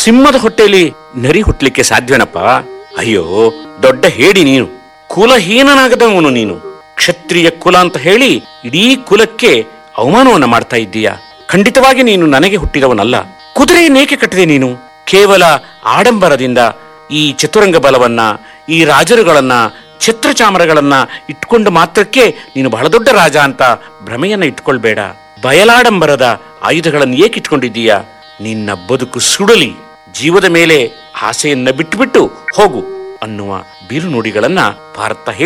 ಸಿಂಹದ ಹೊಟ್ಟೆಯಲ್ಲಿ ನರಿ ಹುಟ್ಲಿಕ್ಕೆ ಸಾಧ್ಯನಪ್ಪ ಅಯ್ಯೋ ದೊಡ್ಡ ಹೇಡಿ ನೀನು ಕುಲಹೀನನಾಗದವನು ನೀನು ಕ್ಷತ್ರಿಯ ಕುಲ ಅಂತ ಹೇಳಿ ಇಡೀ ಕುಲಕ್ಕೆ ಅವಮಾನವನ್ನ ಮಾಡ್ತಾ ಇದ್ದೀಯ ಖಂಡಿತವಾಗಿ ನೀನು ನನಗೆ ಹುಟ್ಟಿದವನಲ್ಲ ಕುದುರೆಯನ್ನೇಕೆ ಕಟ್ಟಿದೆ ನೀನು ಕೇವಲ ಆಡಂಬರದಿಂದ ಈ ಚತುರಂಗ ಬಲವನ್ನ ಈ ರಾಜರುಗಳನ್ನ ಛತ್ರಚಾಮರಗಳನ್ನ ಇಟ್ಕೊಂಡು ಮಾತ್ರಕ್ಕೆ ನೀನು ಬಹಳ ದೊಡ್ಡ ರಾಜ ಅಂತ ಭ್ರಮೆಯನ್ನ ಇಟ್ಕೊಳ್ಬೇಡ ಬಯಲಾಡಂಬರದ ಆಯುಧಗಳನ್ನು ಏಕೆ ಇಟ್ಕೊಂಡಿದ್ದೀಯ ನಿನ್ನ ಬದುಕು ಸುಡಲಿ ಜೀವದ ಮೇಲೆ ಆಸೆಯನ್ನ ಬಿಟ್ಟುಬಿಟ್ಟು ಹೋಗು ಅನ್ನುವ ಬೀರು ನುಡಿಗಳನ್ನ ಭಾರತ